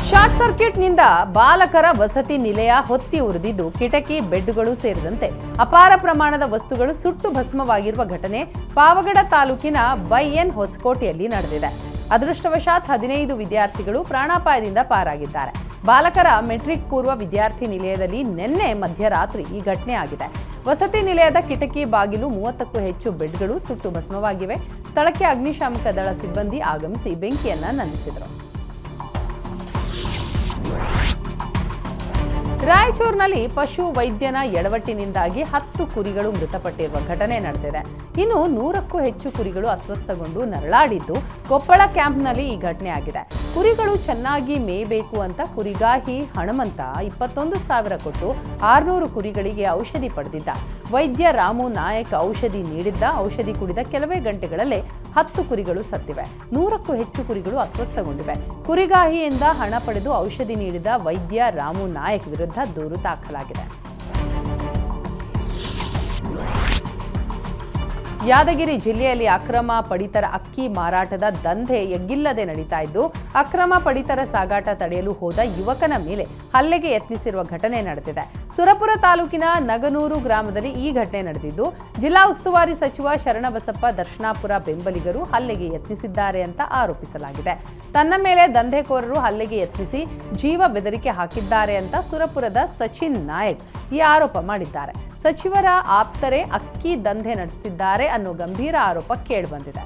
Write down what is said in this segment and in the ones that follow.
short ಸರ್ಕ್ಯೂಟ್ನಿಂದ ಬಾಲಕರ ವಸತಿ ನಿಲಯ ಹೊತ್ತಿ ಉರಿದಿದ್ದು ಕಿಟಕಿ ಬೆಡ್ಗಳು ಸೇರಿದಂತೆ ಅಪಾರ ಪ್ರಮಾಣದ ವಸ್ತುಗಳು ಸುಟ್ಟು ಭಸ್ಮವಾಗಿರುವ ಘಟನೆ ಪಾವಗಡ ತಾಲೂಕಿನ ಬೈಎನ್ ಹೊಸಕೋಟೆಯಲ್ಲಿ ನಡೆದಿದೆ ಅದೃಷ್ಟವಶಾತ್ ಹದಿನೈದು ವಿದ್ಯಾರ್ಥಿಗಳು ಪ್ರಾಣಾಪಾಯದಿಂದ ಪಾರಾಗಿದ್ದಾರೆ ಬಾಲಕರ ಮೆಟ್ರಿಕ್ ಪೂರ್ವ ವಿದ್ಯಾರ್ಥಿ ನಿಲಯದಲ್ಲಿ ನಿನ್ನೆ ಮಧ್ಯರಾತ್ರಿ ಈ ಘಟನೆ ಆಗಿದೆ ವಸತಿ ನಿಲಯದ ಕಿಟಕಿ ಬಾಗಿಲು ಮೂವತ್ತಕ್ಕೂ ಹೆಚ್ಚು ಬೆಡ್ಗಳು ಸುಟ್ಟು ಭಸ್ಮವಾಗಿವೆ ಸ್ಥಳಕ್ಕೆ ಅಗ್ನಿಶಾಮಕ ದಳ ಸಿಬ್ಬಂದಿ ಆಗಮಿಸಿ ಬೆಂಕಿಯನ್ನ ನಂದಿಸಿದರು ರಾಯಚೂರಿನಲ್ಲಿ ಪಶು ವೈದ್ಯನ ಎಡವಟ್ಟಿನಿಂದಾಗಿ ಹತ್ತು ಕುರಿಗಳು ಮೃತಪಟ್ಟಿರುವ ಘಟನೆ ನಡೆದಿದೆ ಇನ್ನು ನೂರಕ್ಕೂ ಹೆಚ್ಚು ಕುರಿಗಳು ಅಸ್ವಸ್ಥಗೊಂಡು ನರಳಾಡಿದ್ದು ಕೊಪ್ಪಳ ಕ್ಯಾಂಪ್ನಲ್ಲಿ ಈ ಘಟನೆ ಆಗಿದೆ ಕುರಿಗಳು ಚೆನ್ನಾಗಿ ಮೇಯಬೇಕು ಅಂತ ಕುರಿಗಾಹಿ ಹಣಮಂತ ಇಪ್ಪತ್ತೊಂದು ಸಾವಿರ ಕೊಟ್ಟು ಆರ್ನೂರು ಕುರಿಗಳಿಗೆ ಔಷಧಿ ಪಡೆದಿದ್ದ ವೈದ್ಯ ರಾಮು ನಾಯಕ್ ಔಷಧಿ ನೀಡಿದ್ದ ಔಷಧಿ ಕುಡಿದ ಕೆಲವೇ ಗಂಟೆಗಳಲ್ಲೇ ಹತ್ತು ಕುರಿಗಳು ಸತ್ತಿವೆ ನೂರಕ್ಕೂ ಹೆಚ್ಚು ಕುರಿಗಳು ಅಸ್ವಸ್ಥಗೊಂಡಿವೆ ಕುರಿಗಾಹಿಯಿಂದ ಹಣ ಪಡೆದು ಔಷಧಿ ನೀಡಿದ ವೈದ್ಯ ರಾಮು ನಾಯಕ್ ವಿರುದ್ಧ ದೂರು ದಾಖಲಾಗಿದೆ ಯಾದಗಿರಿ ಜಿಲ್ಲೆಯಲ್ಲಿ ಅಕ್ರಮ ಪಡಿತರ ಅಕ್ಕಿ ಮಾರಾಟದ ದಂಧೆ ಎಗ್ಗಿಲ್ಲದೆ ನಡೀತಾ ಇದ್ದು ಅಕ್ರಮ ಪಡಿತರ ಸಾಗಾಟ ತಡೆಯಲು ಹೋದ ಯುವಕನ ಮೇಲೆ ಹಲ್ಲೆಗೆ ಯತ್ನಿಸಿರುವ ಘಟನೆ ನಡೆದಿದೆ ಸುರಪುರ ತಾಲೂಕಿನ ನಗನೂರು ಗ್ರಾಮದಲ್ಲಿ ಈ ಘಟನೆ ನಡೆದಿದ್ದು ಜಿಲ್ಲಾ ಉಸ್ತುವಾರಿ ಸಚಿವ ಶರಣಬಸಪ್ಪ ದರ್ಶನಾಪುರ ಬೆಂಬಲಿಗರು ಹಲ್ಲೆಗೆ ಯತ್ನಿಸಿದ್ದಾರೆ ಅಂತ ಆರೋಪಿಸಲಾಗಿದೆ ತನ್ನ ಮೇಲೆ ದಂಧೆಕೋರರು ಹಲ್ಲೆಗೆ ಯತ್ನಿಸಿ ಜೀವ ಬೆದರಿಕೆ ಹಾಕಿದ್ದಾರೆ ಅಂತ ಸುರಪುರದ ಸಚಿನ್ ನಾಯಕ್ ಈ ಆರೋಪ ಮಾಡಿದ್ದಾರೆ ಸಚಿವರ ಆಪ್ತರೇ ಅಕ್ಕಿ ದಂಧೆ ನಡೆಸುತ್ತಿದ್ದಾರೆ ಅನ್ನೋ ಗಂಭೀರ ಆರೋಪ ಕೇಳಿಬಂದಿದೆ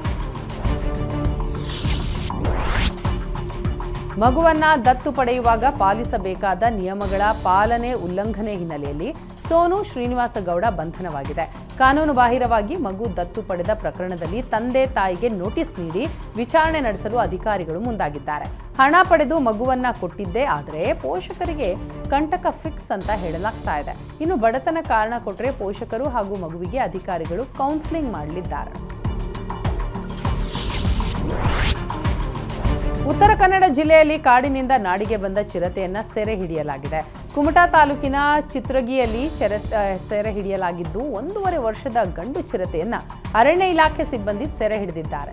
ಮಗುವನ್ನ ದತ್ತು ಪಡೆಯುವಾಗ ಪಾಲಿಸಬೇಕಾದ ನಿಯಮಗಳ ಪಾಲನೆ ಉಲ್ಲಂಘನೆ ಹಿನ್ನೆಲೆಯಲ್ಲಿ ಸೋನು ಶ್ರೀನಿವಾಸ ಗೌಡ ಬಂಧನವಾಗಿದೆ ಕಾನೂನು ಬಾಹಿರವಾಗಿ ಮಗು ದತ್ತು ಪಡೆದ ಪ್ರಕರಣದಲ್ಲಿ ತಂದೆ ತಾಯಿಗೆ ನೋಟಿಸ್ ನೀಡಿ ವಿಚಾರಣೆ ನಡೆಸಲು ಅಧಿಕಾರಿಗಳು ಮುಂದಾಗಿದ್ದಾರೆ ಹಣ ಪಡೆದು ಮಗುವನ್ನ ಕೊಟ್ಟಿದ್ದೇ ಆದರೆ ಪೋಷಕರಿಗೆ ಕಂಟಕ ಫಿಕ್ಸ್ ಅಂತ ಹೇಳಲಾಗ್ತಾ ಇದೆ ಇನ್ನು ಬಡತನ ಕಾರಣ ಕೊಟ್ಟರೆ ಪೋಷಕರು ಹಾಗೂ ಮಗುವಿಗೆ ಅಧಿಕಾರಿಗಳು ಕೌನ್ಸಿಲಿಂಗ್ ಮಾಡಲಿದ್ದಾರೆ ಉತ್ತರ ಕನ್ನಡ ಜಿಲ್ಲೆಯಲ್ಲಿ ಕಾಡಿನಿಂದ ನಾಡಿಗೆ ಬಂದ ಚಿರತೆಯನ್ನ ಸೆರೆ ಹಿಡಿಯಲಾಗಿದೆ ಕುಮಟಾ ತಾಲೂಕಿನ ಚಿತ್ರಗಿಯಲ್ಲಿ ಚೆರ ಸೆರೆ ಹಿಡಿಯಲಾಗಿದ್ದು ಒಂದೂವರೆ ವರ್ಷದ ಗಂಡು ಚಿರತೆಯನ್ನ ಅರಣ್ಯ ಇಲಾಖೆ ಸಿಬ್ಬಂದಿ ಸೆರೆ ಹಿಡಿದಿದ್ದಾರೆ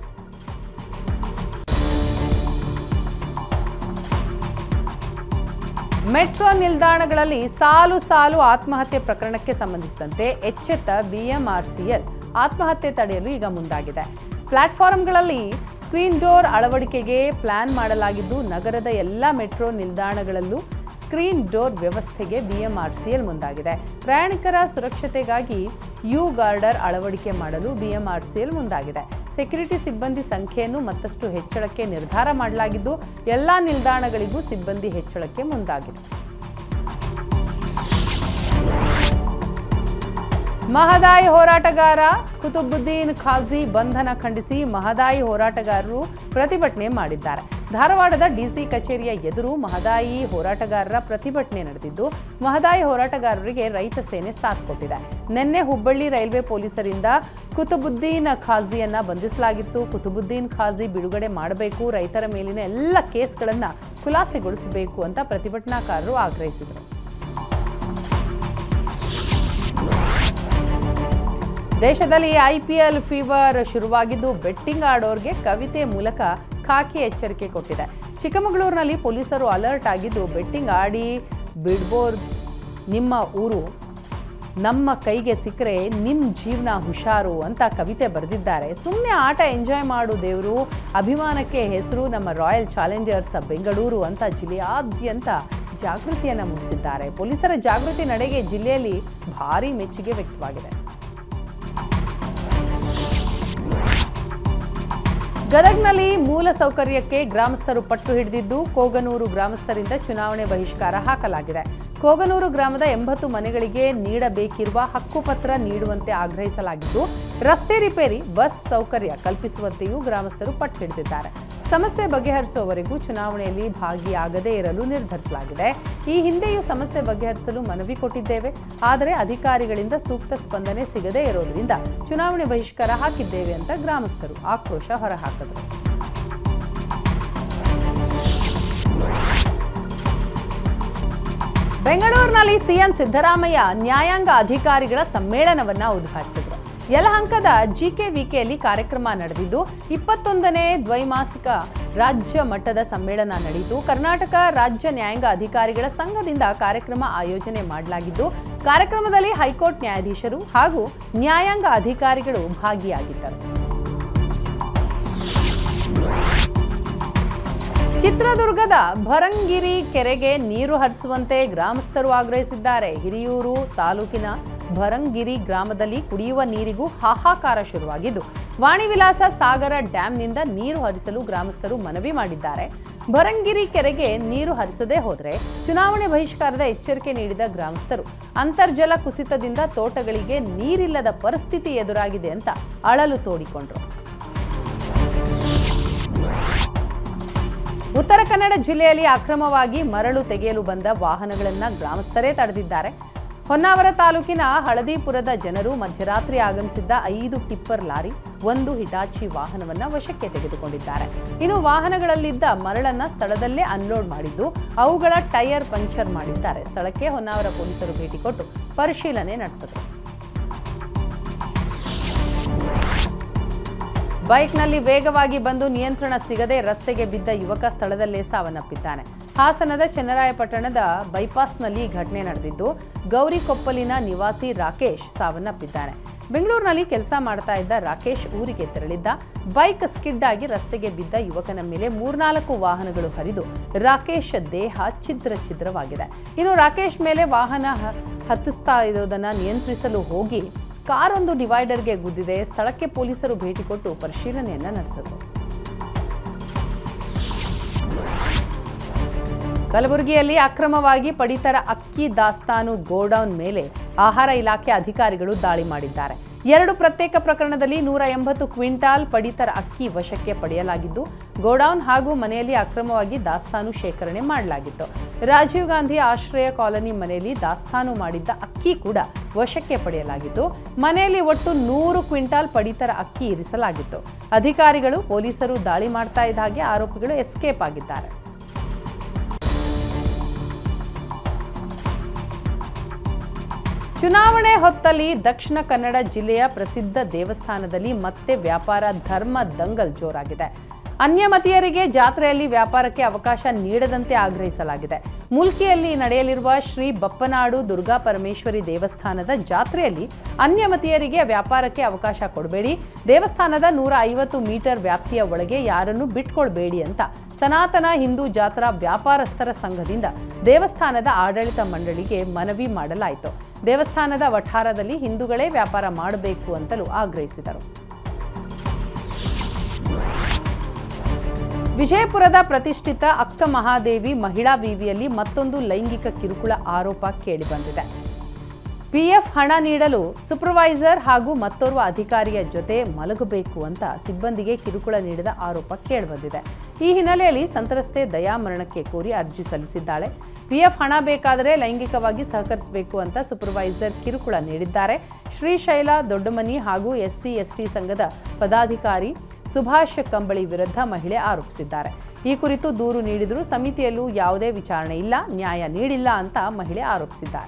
ಮೆಟ್ರೋ ನಿಲ್ದಾಣಗಳಲ್ಲಿ ಸಾಲು ಸಾಲು ಆತ್ಮಹತ್ಯೆ ಪ್ರಕರಣಕ್ಕೆ ಸಂಬಂಧಿಸಿದಂತೆ ಎಚ್ಚೆತ್ತ ಬಿಎಂಆರ್ಸಿಎಲ್ ಆತ್ಮಹತ್ಯೆ ತಡೆಯಲು ಈಗ ಮುಂದಾಗಿದೆ ಪ್ಲಾಟ್ಫಾರ್ಮ್ಗಳಲ್ಲಿ ಸ್ಕ್ರೀನ್ ಡೋರ್ ಅಳವಡಿಕೆಗೆ ಪ್ಲಾನ್ ಮಾಡಲಾಗಿದ್ದು ನಗರದ ಎಲ್ಲ ಮೆಟ್ರೋ ನಿಲ್ದಾಣಗಳಲ್ಲೂ ಸ್ಕ್ರೀನ್ ಡೋರ್ ವ್ಯವಸ್ಥೆಗೆ ಬಿಎಂಆರ್ಸಿಎಲ್ ಮುಂದಾಗಿದೆ ಪ್ರಯಾಣಿಕರ ಸುರಕ್ಷತೆಗಾಗಿ ಯು ಗಾರ್ಡರ್ ಅಳವಡಿಕೆ ಮಾಡಲು ಬಿಎಂಆರ್ಸಿಎಲ್ ಮುಂದಾಗಿದೆ ಸೆಕ್ಯುರಿಟಿ ಸಿಬ್ಬಂದಿ ಸಂಖ್ಯೆಯನ್ನು ಮತ್ತಷ್ಟು ಹೆಚ್ಚಳಕ್ಕೆ ನಿರ್ಧಾರ ಮಾಡಲಾಗಿದ್ದು ಎಲ್ಲ ನಿಲ್ದಾಣಗಳಿಗೂ ಸಿಬ್ಬಂದಿ ಹೆಚ್ಚಳಕ್ಕೆ ಮುಂದಾಗಿದೆ ಮಹದಾಯಿ ಹೋರಾಟಗಾರ ಕುತುಬುದ್ದೀನ್ ಖಾಜಿ ಬಂಧನ ಖಂಡಿಸಿ ಮಹದಾಯಿ ಹೋರಾಟಗಾರರು ಪ್ರತಿಭಟನೆ ಮಾಡಿದ್ದಾರೆ ಧಾರವಾಡದ ಡಿಸಿ ಕಚೇರಿಯ ಎದುರು ಮಹದಾಯಿ ಹೋರಾಟಗಾರರ ಪ್ರತಿಭಟನೆ ನಡೆದಿದ್ದು ಮಹದಾಯಿ ಹೋರಾಟಗಾರರಿಗೆ ರೈತ ಸೇನೆ ಸಾಥ್ ಕೊಟ್ಟಿದೆ ನಿನ್ನೆ ಹುಬ್ಬಳ್ಳಿ ರೈಲ್ವೆ ಪೊಲೀಸರಿಂದ ಕುತುಬುದ್ದೀನ್ ಖಾಜಿಯನ್ನ ಬಂಧಿಸಲಾಗಿತ್ತು ಕುತುಬುದ್ದೀನ್ ಖಾಜಿ ಬಿಡುಗಡೆ ಮಾಡಬೇಕು ರೈತರ ಮೇಲಿನ ಎಲ್ಲ ಕೇಸ್ಗಳನ್ನು ಖುಲಾಸೆಗೊಳಿಸಬೇಕು ಅಂತ ಪ್ರತಿಭಟನಾಕಾರರು ಆಗ್ರಹಿಸಿದರು ದೇಶದಲ್ಲಿ ಐಪಿಎಲ್ ಫೀವರ್ ಶುರುವಾಗಿದ್ದು ಬೆಟ್ಟಿಂಗ್ ಆಡೋರ್ಗೆ ಕವಿತೆ ಮೂಲಕ ಖಾಕಿ ಎಚ್ಚರಿಕೆ ಕೊಟ್ಟಿದೆ ಚಿಕ್ಕಮಗಳೂರಿನಲ್ಲಿ ಪೊಲೀಸರು ಅಲರ್ಟ್ ಆಗಿದ್ದು ಬೆಟ್ಟಿಂಗ್ ಆಡಿ ಬಿಡ್ಬೋರ್ ನಿಮ್ಮ ಊರು ನಮ್ಮ ಕೈಗೆ ಸಿಕ್ಕರೆ ನಿಮ್ಮ ಜೀವನ ಹುಷಾರು ಅಂತ ಕವಿತೆ ಬರೆದಿದ್ದಾರೆ ಸುಮ್ಮನೆ ಆಟ ಎಂಜಾಯ್ ಮಾಡು ದೇವರು ಅಭಿಮಾನಕ್ಕೆ ಹೆಸರು ನಮ್ಮ ರಾಯಲ್ ಚಾಲೆಂಜರ್ಸ್ ಬೆಂಗಳೂರು ಅಂತ ಜಿಲ್ಲೆಯಾದ್ಯಂತ ಜಾಗೃತಿಯನ್ನು ಮೂಡಿಸಿದ್ದಾರೆ ಪೊಲೀಸರ ಜಾಗೃತಿ ನಡೆಗೆ ಜಿಲ್ಲೆಯಲ್ಲಿ ಭಾರಿ ಮೆಚ್ಚುಗೆ ವ್ಯಕ್ತವಾಗಿದೆ ಗದಗ್ನಲ್ಲಿ ಮೂಲ ಸೌಕರ್ಯಕ್ಕೆ ಗ್ರಾಮಸ್ಥರು ಪಟ್ಟು ಹಿಡಿದಿದ್ದು ಕೋಗನೂರು ಗ್ರಾಮಸ್ಥರಿಂದ ಚುನಾವಣೆ ಬಹಿಷ್ಕಾರ ಹಾಕಲಾಗಿದೆ ಕೋಗನೂರು ಗ್ರಾಮದ ಎಂಬತ್ತು ಮನೆಗಳಿಗೆ ನೀಡಬೇಕಿರುವ ಹಕ್ಕುಪತ್ರ ನೀಡುವಂತೆ ಆಗ್ರಹಿಸಲಾಗಿದ್ದು ರಸ್ತೆ ರಿಪೇರಿ ಬಸ್ ಸೌಕರ್ಯ ಕಲ್ಪಿಸುವಂತೆಯೂ ಗ್ರಾಮಸ್ಥರು ಪಟ್ಟು ಹಿಡಿದಿದ್ದಾರೆ ಸಮಸ್ಯೆ ಬಗೆಹರಿಸುವವರೆಗೂ ಚುನಾವಣೆಯಲ್ಲಿ ಭಾಗಿಯಾಗದೇ ಇರಲು ನಿರ್ಧರಿಸಲಾಗಿದೆ ಈ ಹಿಂದೆಯೂ ಸಮಸ್ಯೆ ಬಗೆಹರಿಸಲು ಮನವಿ ಕೊಟ್ಟಿದ್ದೇವೆ ಆದರೆ ಅಧಿಕಾರಿಗಳಿಂದ ಸೂಕ್ತ ಸ್ಪಂದನೆ ಸಿಗದೇ ಇರೋದ್ರಿಂದ ಚುನಾವಣೆ ಬಹಿಷ್ಕಾರ ಹಾಕಿದ್ದೇವೆ ಅಂತ ಗ್ರಾಮಸ್ಥರು ಆಕ್ರೋಶ ಹೊರಹಾಕಿದರು ಬೆಂಗಳೂರಿನಲ್ಲಿ ಸಿಎಂ ಸಿದ್ದರಾಮಯ್ಯ ನ್ಯಾಯಾಂಗ ಅಧಿಕಾರಿಗಳ ಸಮ್ಮೇಳನವನ್ನ ಉದ್ಘಾಟಿಸಿದರು ಯಲಹಂಕದ ಜಿಕೆವಿಕೆಯಲ್ಲಿ ಕಾರ್ಯಕ್ರಮ ನಡೆದಿದ್ದು ಇಪ್ಪತ್ತೊಂದನೇ ದ್ವೈಮಾಸಿಕ ರಾಜ್ಯ ಮಟ್ಟದ ಸಮ್ಮೇಳನ ನಡೆಯಿತು ಕರ್ನಾಟಕ ರಾಜ್ಯ ನ್ಯಾಯಾಂಗ ಅಧಿಕಾರಿಗಳ ಸಂಘದಿಂದ ಕಾರ್ಯಕ್ರಮ ಆಯೋಜನೆ ಮಾಡಲಾಗಿದ್ದು ಕಾರ್ಯಕ್ರಮದಲ್ಲಿ ಹೈಕೋರ್ಟ್ ನ್ಯಾಯಾಧೀಶರು ಹಾಗೂ ನ್ಯಾಯಾಂಗ ಅಧಿಕಾರಿಗಳು ಭಾಗಿಯಾಗಿದ್ದರು ಚಿತ್ರದುರ್ಗದ ಭರಂಗಿರಿ ಕೆರೆಗೆ ನೀರು ಹರಿಸುವಂತೆ ಗ್ರಾಮಸ್ಥರು ಆಗ್ರಹಿಸಿದ್ದಾರೆ ಹಿರಿಯೂರು ತಾಲೂಕಿನ ಭರಂಗಿರಿ ಗ್ರಾಮದಲ್ಲಿ ಕುಡಿಯುವ ನೀರಿಗೂ ಹಾಹಾಕಾರ ಶುರುವಾಗಿದ್ದು ವಾಣಿವಿಲಾಸ ಸಾಗರ ಡ್ಯಾಂನಿಂದ ನೀರು ಹರಿಸಲು ಗ್ರಾಮಸ್ಥರು ಮನವಿ ಮಾಡಿದ್ದಾರೆ ಭರಂಗಿರಿ ಕೆರೆಗೆ ನೀರು ಹರಿಸದೇ ಹೋದರೆ ಚುನಾವಣೆ ಬಹಿಷ್ಕಾರದ ಎಚ್ಚರಿಕೆ ನೀಡಿದ ಗ್ರಾಮಸ್ಥರು ಅಂತರ್ಜಲ ಕುಸಿತದಿಂದ ತೋಟಗಳಿಗೆ ನೀರಿಲ್ಲದ ಪರಿಸ್ಥಿತಿ ಎದುರಾಗಿದೆ ಅಂತ ಅಳಲು ತೋಡಿಕೊಂಡ್ರು ಉತ್ತರ ಕನ್ನಡ ಜಿಲ್ಲೆಯಲ್ಲಿ ಅಕ್ರಮವಾಗಿ ಮರಳು ತೆಗೆಯಲು ಬಂದ ವಾಹನಗಳನ್ನು ಗ್ರಾಮಸ್ಥರೇ ತಡೆದಿದ್ದಾರೆ ಹೊನ್ನಾವರ ತಾಲೂಕಿನ ಹಳದಿಪುರದ ಜನರು ಮಧ್ಯರಾತ್ರಿ ಆಗಮಿಸಿದ್ದ ಐದು ಟಿಪ್ಪರ್ ಲಾರಿ ಒಂದು ಹಿಟಾಚಿ ವಾಹನವನ್ನ ವಶಕ್ಕೆ ತೆಗೆದುಕೊಂಡಿದ್ದಾರೆ ಇನ್ನು ವಾಹನಗಳಲ್ಲಿದ್ದ ಮರಳನ್ನ ಸ್ಥಳದಲ್ಲೇ ಅನ್ಲೋಡ್ ಮಾಡಿದ್ದು ಅವುಗಳ ಟೈರ್ ಪಂಕ್ಚರ್ ಮಾಡಿದ್ದಾರೆ ಸ್ಥಳಕ್ಕೆ ಹೊನ್ನಾವರ ಪೊಲೀಸರು ಭೇಟಿ ಕೊಟ್ಟು ಪರಿಶೀಲನೆ ನಡೆಸಿದರು ಬೈಕ್ನಲ್ಲಿ ವೇಗವಾಗಿ ಬಂದು ನಿಯಂತ್ರಣ ಸಿಗದೆ ರಸ್ತೆಗೆ ಬಿದ್ದ ಯುವಕ ಸ್ಥಳದಲ್ಲೇ ಸಾವನ್ನಪ್ಪಿದ್ದಾನೆ ಹಾಸನದ ಚೆನ್ನರಾಯಪಟ್ಟಣದ ಬೈಪಾಸ್ನಲ್ಲಿ ಈ ಘಟನೆ ನಡೆದಿದ್ದು ಗೌರಿಕೊಪ್ಪಲಿನ ನಿವಾಸಿ ರಾಕೇಶ್ ಸಾವನ್ನಪ್ಪಿದ್ದಾನೆ ಬೆಂಗಳೂರಿನಲ್ಲಿ ಕೆಲಸ ಮಾಡ್ತಾ ಇದ್ದ ರಾಕೇಶ್ ಊರಿಗೆ ತೆರಳಿದ್ದ ಬೈಕ್ ಸ್ಕಿಡ್ ಆಗಿ ರಸ್ತೆಗೆ ಬಿದ್ದ ಯುವಕನ ಮೇಲೆ ಮೂರ್ನಾಲ್ಕು ವಾಹನಗಳು ಹರಿದು ರಾಕೇಶ್ ದೇಹ ಛಿದ್ರ ಛಿದ್ರವಾಗಿದೆ ಇನ್ನು ರಾಕೇಶ್ ಮೇಲೆ ವಾಹನ ಹ- ಹತ್ತಿಸ್ತಾ ಇರೋದನ್ನ ನಿಯಂತ್ರಿಸಲು ಹೋಗಿ ಕಾರೊಂದು ಡಿವೈಡರ್ಗೆ ಗುದ್ದಿದೆ ಸ್ಥಳಕ್ಕೆ ಪೊಲೀಸರು ಭೇಟಿ ಕೊಟ್ಟು ಪರಿಶೀಲನೆಯನ್ನ ನಡೆಸಿದರು ಕಲಬುರಗಿಯಲ್ಲಿ ಅಕ್ರಮವಾಗಿ ಪಡಿತರ ಅಕ್ಕಿ ದಾಸ್ತಾನು ಗೋಡೌನ್ ಮೇಲೆ ಆಹಾರ ಇಲಾಖೆ ಅಧಿಕಾರಿಗಳು ದಾಳಿ ಮಾಡಿದ್ದಾರೆ ಎರಡು ಪ್ರತ್ಯೇಕ ಪ್ರಕರಣದಲ್ಲಿ ನೂರ ಎಂಬತ್ತು ಕ್ವಿಂಟಾಲ್ ಪಡಿತರ ಅಕ್ಕಿ ವಶಕ್ಕೆ ಪಡೆಯಲಾಗಿದ್ದು ಗೋಡೌನ್ ಹಾಗೂ ಮನೆಯಲ್ಲಿ ಅಕ್ರಮವಾಗಿ ದಾಸ್ತಾನು ಶೇಖರಣೆ ಮಾಡಲಾಗಿತ್ತು ರಾಜೀವ್ ಗಾಂಧಿ ಆಶ್ರಯ ಕಾಲನಿ ಮನೆಯಲ್ಲಿ ದಾಸ್ತಾನು ಮಾಡಿದ್ದ ಅಕ್ಕಿ ಕೂಡ ವಶಕ್ಕೆ ಪಡೆಯಲಾಗಿತ್ತು ಮನೆಯಲ್ಲಿ ಒಟ್ಟು ನೂರು ಕ್ವಿಂಟಾಲ್ ಪಡಿತರ ಅಕ್ಕಿ ಇರಿಸಲಾಗಿತ್ತು ಅಧಿಕಾರಿಗಳು ಪೊಲೀಸರು ದಾಳಿ ಮಾಡ್ತಾ ಇದ್ದ ಹಾಗೆ ಆರೋಪಿಗಳು ಎಸ್ಕೇಪ್ ಆಗಿದ್ದಾರೆ ಚುನಾವಣೆ ಹೊತ್ತಲ್ಲಿ ದಕ್ಷಿಣ ಕನ್ನಡ ಜಿಲ್ಲೆಯ ಪ್ರಸಿದ್ಧ ದೇವಸ್ಥಾನದಲ್ಲಿ ಮತ್ತೆ ವ್ಯಾಪಾರ ಧರ್ಮ ದಂಗಲ್ ಜೋರಾಗಿದೆ ಅನ್ಯಮತೀಯರಿಗೆ ಜಾತ್ರೆಯಲ್ಲಿ ವ್ಯಾಪಾರಕ್ಕೆ ಅವಕಾಶ ನೀಡದಂತೆ ಆಗ್ರಹಿಸಲಾಗಿದೆ ಮುಲ್ಕಿಯಲ್ಲಿ ನಡೆಯಲಿರುವ ಶ್ರೀ ಬಪ್ಪನಾಡು ದುರ್ಗಾ ಪರಮೇಶ್ವರಿ ದೇವಸ್ಥಾನದ ಜಾತ್ರೆಯಲ್ಲಿ ಅನ್ಯಮತೀಯರಿಗೆ ವ್ಯಾಪಾರಕ್ಕೆ ಅವಕಾಶ ಕೊಡಬೇಡಿ ದೇವಸ್ಥಾನದ ನೂರ ಐವತ್ತು ಮೀಟರ್ ವ್ಯಾಪ್ತಿಯ ಒಳಗೆ ಯಾರನ್ನು ಬಿಟ್ಕೊಳ್ಬೇಡಿ ಅಂತ ಸನಾತನ ಹಿಂದೂ ಜಾತ್ರಾ ವ್ಯಾಪಾರಸ್ಥರ ಸಂಘದಿಂದ ದೇವಸ್ಥಾನದ ಆಡಳಿತ ಮಂಡಳಿಗೆ ಮನವಿ ಮಾಡಲಾಯಿತು ದೇವಸ್ಥಾನದ ವಠಾರದಲ್ಲಿ ಹಿಂದೂಗಳೇ ವ್ಯಾಪಾರ ಮಾಡಬೇಕು ಅಂತಲೂ ಆಗ್ರಹಿಸಿದರು ವಿಜಯಪುರದ ಪ್ರತಿಷ್ಠಿತ ಅಕ್ಕ ಮಹಾದೇವಿ ಮಹಿಳಾ ವಿವಿಯಲ್ಲಿ ಮತ್ತೊಂದು ಲೈಂಗಿಕ ಕಿರುಕುಳ ಆರೋಪ ಕೇಳಿಬಂದಿದೆ ಪಿಎಫ್ ಹಣ ನೀಡಲು ಸೂಪರ್ವೈಸರ್ ಹಾಗೂ ಮತ್ತೋರ್ವ ಅಧಿಕಾರಿಯ ಜೊತೆ ಮಲಗಬೇಕು ಅಂತ ಸಿಬ್ಬಂದಿಗೆ ಕಿರುಕುಳ ನೀಡಿದ ಆರೋಪ ಕೇಳಿಬಂದಿದೆ ಈ ಹಿನ್ನೆಲೆಯಲ್ಲಿ ಸಂತ್ರಸ್ತೆ ದಯಾ ಮರಣಕ್ಕೆ ಕೋರಿ ಅರ್ಜಿ ಸಲ್ಲಿಸಿದ್ದಾಳೆ ಪಿಎಫ್ ಹಣ ಬೇಕಾದರೆ ಲೈಂಗಿಕವಾಗಿ ಸಹಕರಿಸಬೇಕು ಅಂತ ಸೂಪರ್ವೈಸರ್ ಕಿರುಕುಳ ನೀಡಿದ್ದಾರೆ ಶ್ರೀಶೈಲ ದೊಡ್ಡಮನಿ ಹಾಗೂ ಎಸ್ಸಿ ಎಸ್ಟಿ ಸಂಘದ ಪದಾಧಿಕಾರಿ ಸುಭಾಷ್ ಕಂಬಳಿ ವಿರುದ್ಧ ಮಹಿಳೆ ಆರೋಪಿಸಿದ್ದಾರೆ ಈ ಕುರಿತು ದೂರು ನೀಡಿದರೂ ಸಮಿತಿಯಲ್ಲೂ ಯಾವುದೇ ವಿಚಾರಣೆ ಇಲ್ಲ ನ್ಯಾಯ ನೀಡಿಲ್ಲ ಅಂತ ಮಹಿಳೆ ಆರೋಪಿಸಿದ್ದಾರೆ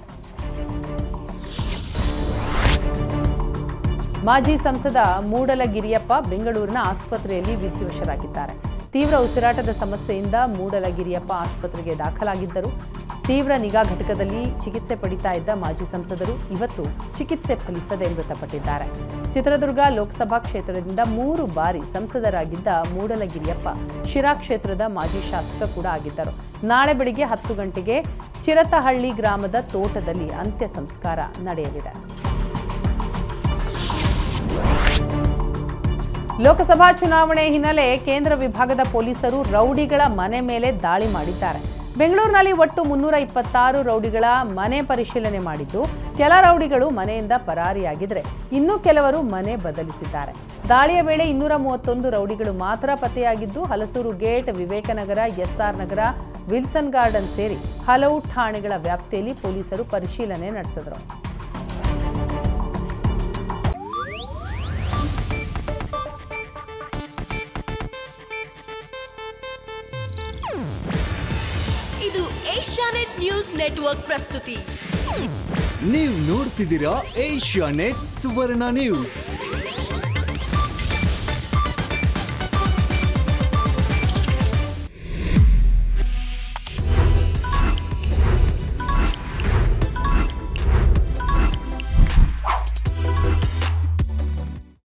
ಮಾಜಿ ಸಂಸದ ಮೂಡಲಗಿರಿಯಪ್ಪ ಬೆಂಗಳೂರಿನ ಆಸ್ಪತ್ರೆಯಲ್ಲಿ ವಿಧಿವಶರಾಗಿದ್ದಾರೆ ತೀವ್ರ ಉಸಿರಾಟದ ಸಮಸ್ಯೆಯಿಂದ ಮೂಡಲಗಿರಿಯಪ್ಪ ಆಸ್ಪತ್ರೆಗೆ ದಾಖಲಾಗಿದ್ದರು ತೀವ್ರ ನಿಗಾ ಘಟಕದಲ್ಲಿ ಚಿಕಿತ್ಸೆ ಪಡಿತಾ ಇದ್ದ ಮಾಜಿ ಸಂಸದರು ಇವತ್ತು ಚಿಕಿತ್ಸೆ ಫಲಿಸದೆ ಮೃತಪಟ್ಟಿದ್ದಾರೆ ಚಿತ್ರದುರ್ಗ ಲೋಕಸಭಾ ಕ್ಷೇತ್ರದಿಂದ ಮೂರು ಬಾರಿ ಸಂಸದರಾಗಿದ್ದ ಮೂಡಲಗಿರಿಯಪ್ಪ ಶಿರಾ ಕ್ಷೇತ್ರದ ಮಾಜಿ ಶಾಸಕ ಕೂಡ ಆಗಿದ್ದರು ನಾಳೆ ಬೆಳಿಗ್ಗೆ ಹತ್ತು ಗಂಟೆಗೆ ಚಿರತಹಳ್ಳಿ ಗ್ರಾಮದ ತೋಟದಲ್ಲಿ ಅಂತ್ಯ ಸಂಸ್ಕಾರ ನಡೆಯಲಿದೆ ಲೋಕಸಭಾ ಚುನಾವಣೆ ಹಿನ್ನೆಲೆ ಕೇಂದ್ರ ವಿಭಾಗದ ಪೊಲೀಸರು ರೌಡಿಗಳ ಮನೆ ಮೇಲೆ ದಾಳಿ ಮಾಡಿದ್ದಾರೆ ಬೆಂಗಳೂರಿನಲ್ಲಿ ಒಟ್ಟು ಮುನ್ನೂರ ಇಪ್ಪತ್ತಾರು ರೌಡಿಗಳ ಮನೆ ಪರಿಶೀಲನೆ ಮಾಡಿದ್ದು ಕೆಲ ರೌಡಿಗಳು ಮನೆಯಿಂದ ಪರಾರಿಯಾಗಿದ್ರೆ ಇನ್ನು ಕೆಲವರು ಮನೆ ಬದಲಿಸಿದ್ದಾರೆ ದಾಳಿಯ ವೇಳೆ ಇನ್ನೂರ ಮೂವತ್ತೊಂದು ರೌಡಿಗಳು ಮಾತ್ರ ಪತ್ತೆಯಾಗಿದ್ದು ಹಲಸೂರು ಗೇಟ್ ವಿವೇಕನಗರ ಎಸ್ಆರ್ ನಗರ ವಿಲ್ಸನ್ ಗಾರ್ಡನ್ ಸೇರಿ ಹಲವು ಠಾಣೆಗಳ ವ್ಯಾಪ್ತಿಯಲ್ಲಿ ಪೊಲೀಸರು ಪರಿಶೀಲನೆ ನಡೆಸಿದರು ಇದು ಏಷ್ಯಾನೆಟ್ ನ್ಯೂಸ್ ನೆಟ್ವರ್ಕ್ ಪ್ರಸ್ತುತಿ ನೀವು ನೋಡ್ತಿದ್ದೀರಾ ಏಷ್ಯಾ ನೆಟ್ ಸುವರ್ಣ ನ್ಯೂಸ್